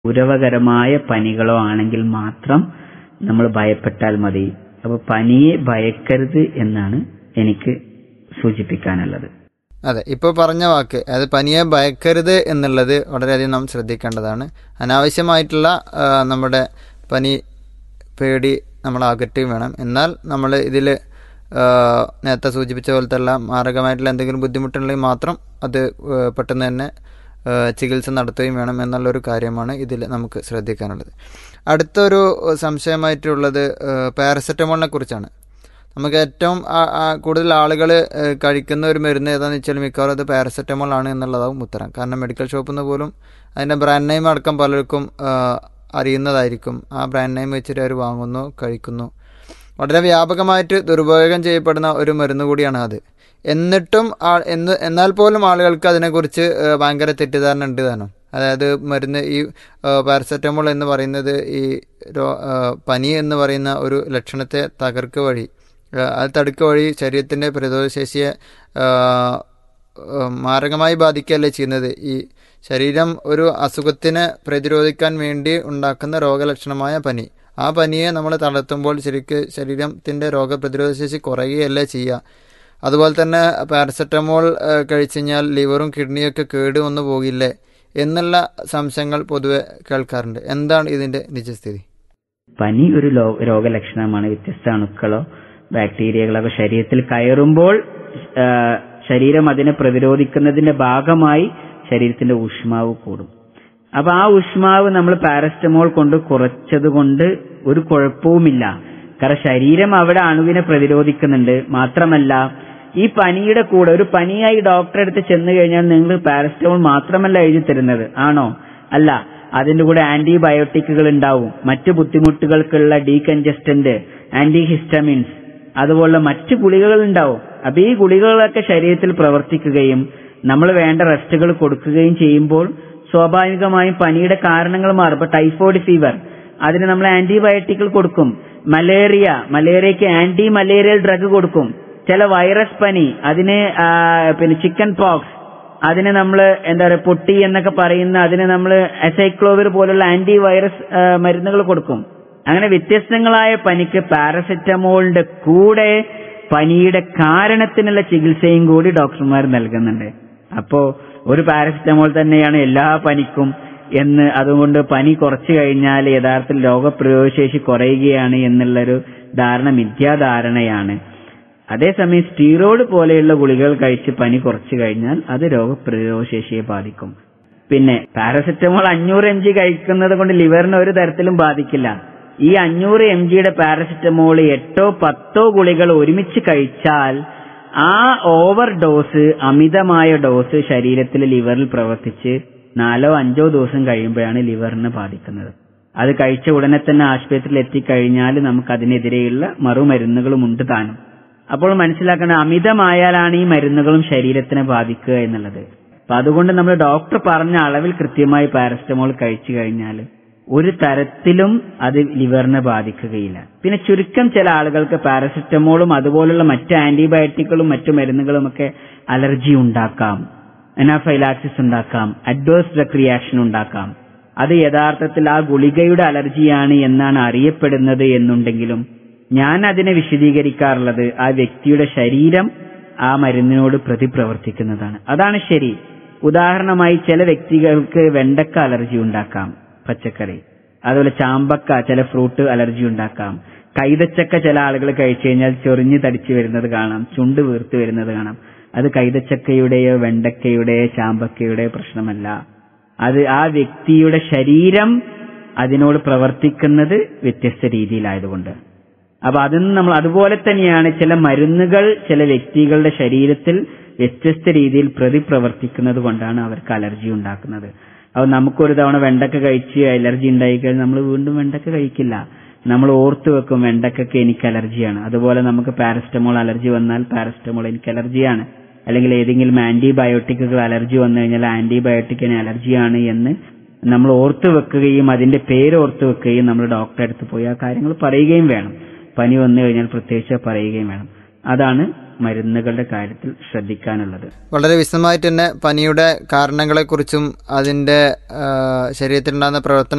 ഗൗരവകരമായ പനികളോ ആണെങ്കിൽ മാത്രം നമ്മൾ ഭയപ്പെട്ടാൽ മതി അപ്പൊ പനിയെ ഭയക്കരുത് എന്നാണ് എനിക്ക് സൂചിപ്പിക്കാനുള്ളത് അതെ ഇപ്പോൾ പറഞ്ഞ വാക്ക് അതായത് പനിയെ ഭയക്കരുത് എന്നുള്ളത് വളരെയധികം നാം ശ്രദ്ധിക്കേണ്ടതാണ് അനാവശ്യമായിട്ടുള്ള ആ, നമ്മുടെ പനി പേടി നമ്മൾ അകറ്റുകയും വേണം എന്നാൽ നമ്മൾ ഇതിൽ നേരത്തെ സൂചിപ്പിച്ച പോലത്തെ ഉള്ള മാരകമായിട്ടുള്ള എന്തെങ്കിലും ബുദ്ധിമുട്ടുണ്ടെങ്കിൽ മാത്രം അത് ആ, പെട്ടെന്ന് തന്നെ ആ, ചികിത്സ നടത്തുകയും വേണം എന്നുള്ളൊരു കാര്യമാണ് ഇതിൽ നമുക്ക് ശ്രദ്ധിക്കാനുള്ളത് അടുത്തൊരു സംശയമായിട്ടുള്ളത് പാരസെറ്റമോളിനെ കുറിച്ചാണ് നമുക്ക് ഏറ്റവും ആ- ആ കൂടുതൽ ആളുകൾ കഴിക്കുന്ന ഒരു മരുന്ന് ഏതാണെന്ന് വെച്ചാൽ മിക്കവാറും അത് പാരസെറ്റമോൾ ആണ് എന്നുള്ളതാവും ഉത്തരം കാരണം മെഡിക്കൽ ഷോപ്പിൽ നിന്ന് പോലും അതിൻ്റെ ബ്രാൻഡ് നെയിം അടക്കം പലർക്കും ആ, അറിയുന്നതായിരിക്കും ആ ബ്രാൻഡ് നെയിം വെച്ചിട്ട് അവർ വാങ്ങുന്നു കഴിക്കുന്നു വളരെ വ്യാപകമായിട്ട് ദുരുപയോഗം ചെയ്യപ്പെടുന്ന ഒരു മരുന്ന് കൂടിയാണ് അത് എന്നിട്ടും ആ എന്ന് എന്നാൽ പോലും ആളുകൾക്ക് അതിനെക്കുറിച്ച് ആ, ഭയങ്കര തെറ്റിദ്ധാരണ ഉണ്ട് താനും അതായത് മരുന്ന് ഈ പാരസെറ്റമോൾ എന്ന് പറയുന്നത് ഈ രോ ആ, പനി എന്ന് പറയുന്ന ഒരു ലക്ഷണത്തെ തകർക്കുക വഴി ആ, അത് തടുക്കുക വഴി ശരീരത്തിൻ്റെ പ്രതിരോധശേഷിയെ ആ, ആ, മാരകമായി ബാധിക്കുകയല്ലേ ചെയ്യുന്നത് ഈ ശരീരം ഒരു അസുഖത്തിനെ പ്രതിരോധിക്കാൻ വേണ്ടി ഉണ്ടാക്കുന്ന രോഗലക്ഷണമായ പനി ആ പനിയെ നമ്മൾ തളർത്തുമ്പോൾ ശരിക്ക് ശരീരത്തിൻ്റെ രോഗപ്രതിരോധ ശേഷി കുറയുകയല്ലേ ചെയ്യുക അതുപോലെ തന്നെ പാരസെറ്റമോൾ ആ, കഴിച്ചു കഴിഞ്ഞാൽ ലിവറും കിഡ്നിയൊക്കെ കേട് വന്നു പോകില്ലേ എന്നുള്ള സംശയങ്ങൾ പൊതുവെ കേൾക്കാറുണ്ട് എന്താണ് ഇതിൻ്റെ നിജസ്ഥിതി പനി ഒരു ലോ- രോഗലക്ഷണമാണ് വ്യത്യസ്ത അണുക്കളോ ബാക്ടീരിയകളൊക്കെ ശരീരത്തിൽ കയറുമ്പോൾ ആ, ശരീരം അതിനെ പ്രതിരോധിക്കുന്നതിന്റെ ഭാഗമായി ശരീരത്തിന്റെ ഊഷ്മാവ് കൂടും അപ്പൊ ആ ഊഷ്മാവ് നമ്മൾ പാരസ്റ്റമോൾ കൊണ്ട് കുറച്ചത് കൊണ്ട് ഒരു കുഴപ്പവുമില്ല കാരണം ശരീരം അവിടെ അണുവിനെ പ്രതിരോധിക്കുന്നുണ്ട് മാത്രമല്ല ഈ പനിയുടെ കൂടെ ഒരു പനിയായി ഡോക്ടറെ അടുത്ത് ചെന്ന് കഴിഞ്ഞാൽ നിങ്ങൾ പാരസ്റ്റമോൾ മാത്രമല്ല എഴുതി തരുന്നത് ആണോ അല്ല അതിന്റെ കൂടെ ആന്റിബയോട്ടിക്കുകൾ ഉണ്ടാവും മറ്റു ബുദ്ധിമുട്ടുകൾക്കുള്ള ഡീകൺജസ്റ്റന്റ് ആന്റി ഹിസ്റ്റമിൻസ് അതുപോലുള്ള മറ്റു ഗുളികകൾ ഉണ്ടാവും അപ്പൊ ഈ ഗുളികകളൊക്കെ ശരീരത്തിൽ പ്രവർത്തിക്കുകയും നമ്മൾ വേണ്ട റെസ്റ്റുകൾ കൊടുക്കുകയും ചെയ്യുമ്പോൾ സ്വാഭാവികമായും പനിയുടെ കാരണങ്ങൾ മാറും ഇപ്പൊ ടൈഫോയിഡ് ഫീവർ അതിന് നമ്മൾ ആന്റിബയോട്ടിക്കുകൾ കൊടുക്കും മലേറിയ മലേറിയക്ക് ആന്റി മലേറിയൽ ഡ്രഗ് കൊടുക്കും ചില വൈറസ് പനി അതിന് ആ, പിന്നെ ചിക്കൻ പോക്സ് അതിന് നമ്മൾ എന്താ പറയുക പൊട്ടി എന്നൊക്കെ പറയുന്ന അതിന് നമ്മൾ അസൈക്ലോവിർ പോലുള്ള ആന്റി വൈറസ് മരുന്നുകൾ കൊടുക്കും അങ്ങനെ വ്യത്യസ്തങ്ങളായ പനിക്ക് പാരസെറ്റമോളിന്റെ കൂടെ പനിയുടെ കാരണത്തിനുള്ള ചികിത്സയും കൂടി ഡോക്ടർമാർ നൽകുന്നുണ്ട് അപ്പോ ഒരു പാരസെറ്റമോൾ തന്നെയാണ് എല്ലാ പനിക്കും എന്ന് അതുകൊണ്ട് പനി കുറച്ചു കഴിഞ്ഞാൽ യഥാർത്ഥത്തിൽ രോഗപ്രതിരോധശേഷി കുറയുകയാണ് എന്നുള്ളൊരു ധാരണ മിഥ്യാധാരണയാണ് അതേസമയം സ്റ്റീറോയിഡ് പോലെയുള്ള ഗുളികകൾ കഴിച്ച് പനി കുറച്ചു കഴിഞ്ഞാൽ അത് രോഗപ്രതിരോധ ശേഷിയെ ബാധിക്കും പിന്നെ പാരസെറ്റമോൾ അഞ്ഞൂറ് എം ജി കഴിക്കുന്നത് കൊണ്ട് ലിവറിനെ ഒരു തരത്തിലും ബാധിക്കില്ല ഈ അഞ്ഞൂറ് എം ജിയുടെ പാരസെറ്റമോൾ എട്ടോ പത്തോ ഗുളികൾ ഒരുമിച്ച് കഴിച്ചാൽ ആ ഓവർ ഡോസ് അമിതമായ ഡോസ് ശരീരത്തിലെ ലിവറിൽ പ്രവർത്തിച്ച് നാലോ അഞ്ചോ ദിവസം കഴിയുമ്പോഴാണ് ലിവറിനെ ബാധിക്കുന്നത് അത് കഴിച്ച ഉടനെ തന്നെ ആശുപത്രിയിൽ എത്തിക്കഴിഞ്ഞാൽ നമുക്ക് അതിനെതിരെയുള്ള മറുമരുന്നുകളും ഉണ്ട് താനും അപ്പോൾ മനസ്സിലാക്കേണ്ട അമിതമായാലാണ് ഈ മരുന്നുകളും ശരീരത്തിനെ ബാധിക്കുക എന്നുള്ളത് അപ്പൊ അതുകൊണ്ട് നമ്മൾ ഡോക്ടർ പറഞ്ഞ അളവിൽ കൃത്യമായി പാരസ്റ്റമോൾ കഴിച്ചു കഴിഞ്ഞാൽ ഒരു തരത്തിലും അത് ലിവറിനെ ബാധിക്കുകയില്ല പിന്നെ ചുരുക്കം ചില ആളുകൾക്ക് പാരസെറ്റമോളും അതുപോലുള്ള മറ്റ് ആന്റിബയോട്ടിക്കുകളും മറ്റു മരുന്നുകളും ഒക്കെ അലർജി ഉണ്ടാക്കാം എനാഫൈലാക്സിസ് ഉണ്ടാക്കാം അഡ്വേഴ്സ് ഡ്രഗ് റിയാക്ഷൻ ഉണ്ടാക്കാം അത് യഥാർത്ഥത്തിൽ ആ ഗുളികയുടെ അലർജിയാണ് എന്നാണ് അറിയപ്പെടുന്നത് എന്നുണ്ടെങ്കിലും ഞാൻ അതിനെ വിശദീകരിക്കാറുള്ളത് ആ വ്യക്തിയുടെ ശരീരം ആ മരുന്നിനോട് പ്രതിപ്രവർത്തിക്കുന്നതാണ് അതാണ് ശരി ഉദാഹരണമായി ചില വ്യക്തികൾക്ക് വെണ്ടക്ക അലർജി ഉണ്ടാക്കാം പച്ചക്കറി അതുപോലെ ചാമ്പക്ക ചില ഫ്രൂട്ട് അലർജി ഉണ്ടാക്കാം കൈതച്ചക്ക ചില ആളുകൾ കഴിച്ചു കഴിഞ്ഞാൽ ചൊറിഞ്ഞു തടിച്ചു വരുന്നത് കാണാം ചുണ്ട് വീർത്ത് വരുന്നത് കാണാം അത് കൈതച്ചക്കയുടെയോ വെണ്ടക്കയുടെയോ ചാമ്പക്കയുടെയോ പ്രശ്നമല്ല അത് ആ വ്യക്തിയുടെ ശരീരം അതിനോട് പ്രവർത്തിക്കുന്നത് വ്യത്യസ്ത രീതിയിലായതുകൊണ്ട് അപ്പൊ അതിന് നമ്മൾ അതുപോലെ തന്നെയാണ് ചില മരുന്നുകൾ ചില വ്യക്തികളുടെ ശരീരത്തിൽ വ്യത്യസ്ത രീതിയിൽ പ്രതിപ്രവർത്തിക്കുന്നത് കൊണ്ടാണ് അവർക്ക് അലർജി ഉണ്ടാക്കുന്നത് അപ്പൊ നമുക്കൊരു തവണ വെണ്ടക്ക കഴിച്ച് അലർജി ഉണ്ടായി കഴിഞ്ഞാൽ നമ്മൾ വീണ്ടും വെണ്ടക്ക കഴിക്കില്ല നമ്മൾ ഓർത്തു വെക്കും വെണ്ടക്കൊക്കെ എനിക്ക് അലർജിയാണ് അതുപോലെ നമുക്ക് പാരസ്റ്റമോൾ അലർജി വന്നാൽ പാരസ്റ്റമോൾ എനിക്ക് അലർജിയാണ് അല്ലെങ്കിൽ ഏതെങ്കിലും ആന്റിബയോട്ടിക്കുകൾ അലർജി വന്നു കഴിഞ്ഞാൽ ആന്റിബയോട്ടിക്കിന് അലർജിയാണ് എന്ന് നമ്മൾ ഓർത്തു വെക്കുകയും അതിന്റെ പേര് ഓർത്തു വെക്കുകയും നമ്മൾ ഡോക്ടറെ അടുത്ത് പോയി ആ കാര്യങ്ങൾ പറയുകയും വേണം പനി വന്നു കഴിഞ്ഞാൽ പ്രത്യേകിച്ച് പറയുകയും വേണം അതാണ് മരുന്നുകളുടെ കാര്യത്തിൽ ശ്രദ്ധിക്കാനുള്ളത് വളരെ വിശദമായിട്ട് തന്നെ പനിയുടെ കാരണങ്ങളെക്കുറിച്ചും അതിൻ്റെ ആ, ശരീരത്തിലുണ്ടാകുന്ന പ്രവർത്തന